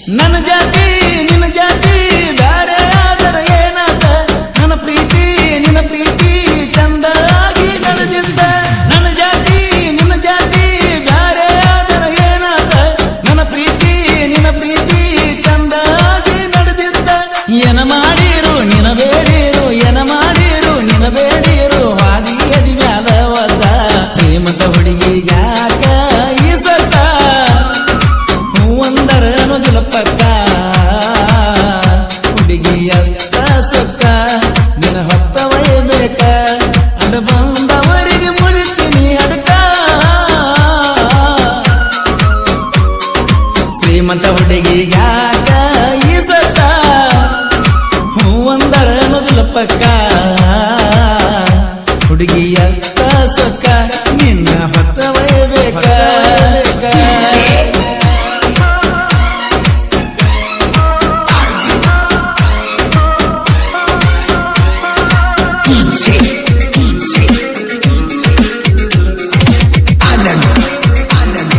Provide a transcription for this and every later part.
ನನ್ನ ಜಾತಿ ನಿನ್ನ ಜಾತಿ ಬ್ಯಾರೆ ಆದರ ಏನಾತ ನನ್ನ ಪ್ರೀತಿ ನಿನ್ನ ಪ್ರೀತಿ ಚಂದಾಗಿ ನಡೆದಿದ್ದ ನನ್ನ ಜಾತಿ ನಿನ್ನ ಜಾತಿ ಬ್ಯಾರೆ ಆದರ ಏನಾತ ನನ್ನ ಪ್ರೀತಿ ನಿನ್ನ ಪ್ರೀತಿ ಚಂದಾಗಿ ನಡೆದಿದ್ದ ಏನ ಮಾಡಿರು ನಿನ ಬೇಡಿರು ಏನ ಮಾಡಿರು ನಿನ ಬೇಡಿರು ಹಾದಿ ಅದಿ ಮ್ಯಾಲ ಒದ್ದ ಶ್ರೀಮಂತ ಹುಡುಗಿ ಯಾಕ ಈ ಸತ್ತ ಹೂವಂದರ ಅನ್ನೋದಿಲ್ಲ ಪಕ್ಕ ಹುಡುಗಿ ಅಷ್ಟ ಸುಕ್ಕ ದಿನ ಹೊತ್ತವೇ ಬೇಕ ಅಡ ಬಂದವರಿಗೆ ಮುರಿತೀನಿ ಅಡಕ ಶ್ರೀಮಂತ ಹುಡುಗಿ ಯಾಕ ಈ ಸತ್ತ ಹೂವಂದರ ಅನ್ನೋದಿಲ್ಲ ಪಕ್ಕ ಹುಡುಗಿ ಅಷ್ಟ ಸುಕ್ಕ ನಿನ್ನ ಹೊತ್ತವೇ ಬೇಕ DJ, DJ, Anand, Anand,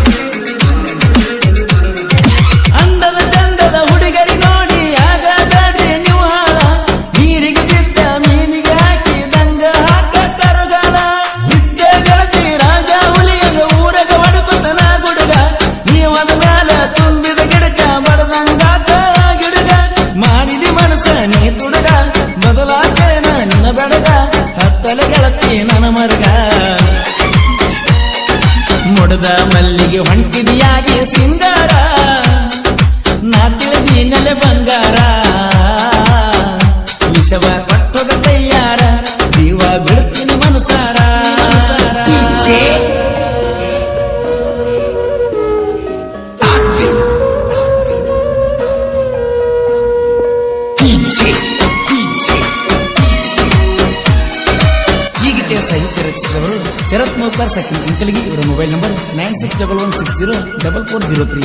ಅಂದದ ಚಂದದ ಹುಡುಗರಿ ನೋಡಿ ಆಗದಾಡ್ರಿ ನೀವು ಹಾಳ ನೀರಿಗೆ ಬಿದ್ದ ಮೀನಿಗೆ ಹಾಕಿ ದಂಗ ಹಾಕ ಕರುಗಾಲ ನಿದ್ದೆ ಗೆಳತಿ ರಾಜ ಹುಲಿಯಗ ಊರಗ ಒಡಕುತನ ಗುಡುಗ ನೀವದ ಮ್ಯಾಲ ತುಂಬಿದ ಗಿಡಕ ಬಡದಂಗಾತ ಗಿಡುಗ ಮಾಡಿದಿ ಮನಸ್ಸ ನೀ ತುಡುಗ ಬದಲಾತೇನ ನಿನ್ನ ಬೆಡಗ ಹತ್ತಲ ಗೆಳತಿ ನನ್ನ ಮರ್ಗ ಮುಡದ ಮಲ್ಲಿಗೆ ಹೊಂಟಿದಿಯಾಗಿ ಸಿಂಗಾರ ನಾ ತಿಳಿದಿ ನೆಲೆ ಬಂಗಾರ ವಿಷವ ಕೊಟ್ಟದ ಕೈಯಾರ ಜೀವ ಬಿಡ್ತೀನಿ ಮನಸಾರ DJ, Arvind, DJ, DJ, ಈ ಗೀತೆಯ ಸಾಹಿತ್ಯ ರಚಿಸಿದವರು ಶರತ್ ಮೌಕಾರ್ ಸಖಿ ಅಂಕಲಿಗಿ ಇವರ mobile number nine six double one six zero double four zero three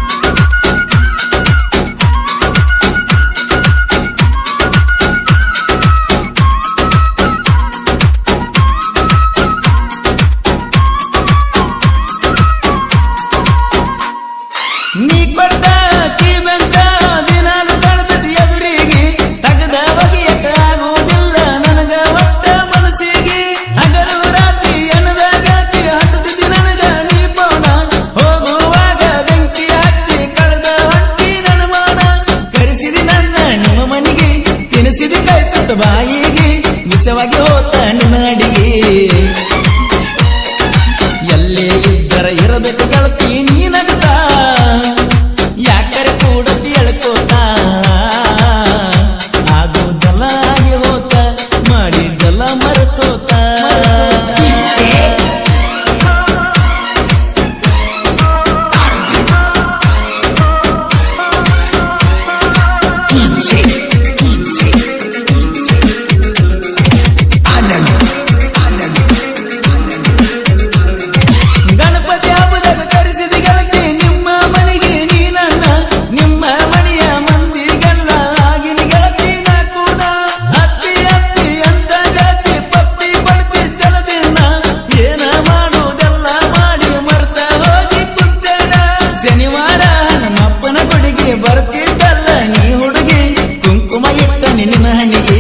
ನೀ ಕೊಟ್ಟ ಕಿವೆಂತ ದಿನಾನು ಕಾಣ್ತತಿ ಎದುರಿಗೆ ತಗದ ಬಗೆಯಕ ಆಗುವುದಿಲ್ಲ ನನಗ ಒಟ್ಟ ಮನಸ್ಸಿಗೆ ಹಗಲು ರಾತ್ರಿ ಅನ್ನದ ಗಾತಿ ಹತ್ತದಿ ನನಗ ನೀ ಪೌನ ಹೋಗುವಾಗ ಬೆಂಕಿ ಹಚ್ಚಿ ಕಳೆದ ಹೊಂಟಿ ನನ್ನ ಮಾನ ಕರೆಸಿದಿ ನನ್ನ ನಿಮ್ಮ ಮನೆಗೆ ತಿನಿಸಿದಿ ಕೈ ತುತ್ತ ಬಾಯಿಗೆ ವಿಷವಾಗಿ ಹೋತ ನಿನ್ನ ಅಡಿಗೆ ಎಲ್ಲೇ ಇದ್ದರ ಇರಬೇಕು ಗೆಳತಿ ನೀನಗತ ಯಾಕರೆ ಕೂಡತಿ ಎಳ್ಕೋತ ಆಗುದಲ್ಲ ಆಗಿ ಹೋತ ಮಾಡಿದ್ದಲ್ಲ ಮರೆತೋತ DJ, DJ, Anand, Anand, Ganapati ಹಬ್ಬದಾಗ ಕರೆಸಿದ ಗೆಳತಿ ನಿಮ್ಮ ಮನೆಗೆ ನೀ ನನ್ನ ನಿಮ್ಮ ಮನೆಯ ಮಂದಿಗೆಲ್ಲ ಆಗಿನ ಗೆಳತಿ ನಾ ಕೂಡ ಹತ್ತಿ ಹತ್ತಿ ಅಂತ ಗೆಳತಿ ಪಪ್ಪಿ ಪಡ್ತಿದ್ದಲ ದಿನ ಏನ ಮಾಡುವುದೆಲ್ಲ ಮಾಡಿ ಮರ್ತ ಹೋಗಿ ಕುಂತೇನ ಶನಿವಾರ ನಮ್ಮಪ್ಪನ ಕೊಡುಗೆ ಬರ್ತಿದ್ದಲ್ಲ ನೀ ಹುಡುಗಿ ಕುಂಕುಮ ಇಟ್ಟ ನಿನ್ನ ಹಣಿಗೆ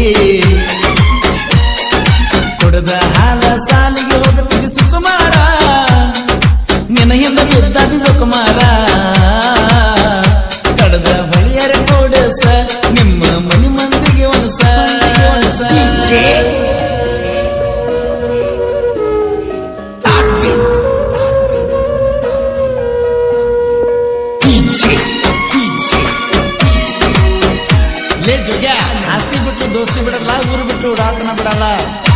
ಕುಡದ ಹಾಲ ಸಾಲಿಗೆ ಹೋಗುತ್ತಿದ್ದ ಸುಕುಮಾರ ನಿನ್ನ ಹಿಂದ ಬಿದ್ದಾದಿ ಸುಕುಮಾರ ಕಡದ ಬಳಿಯರ ಕೋಡಸ ನಿಮ್ಮ ಮನಿ ಮಂದಿಗೆ ಒಣಸ ಒಣಸ Arvind, DJ, DJ, ಲೇ ಜೋಗ್ಯ ಆಸ್ತಿ ಬಿಟ್ಟು ದೋಸ್ತಿ ಬಿಡಲ್ಲ ಊರು ಬಿಟ್ಟು ಉಡಾತನ ಬಿಡಲ್ಲ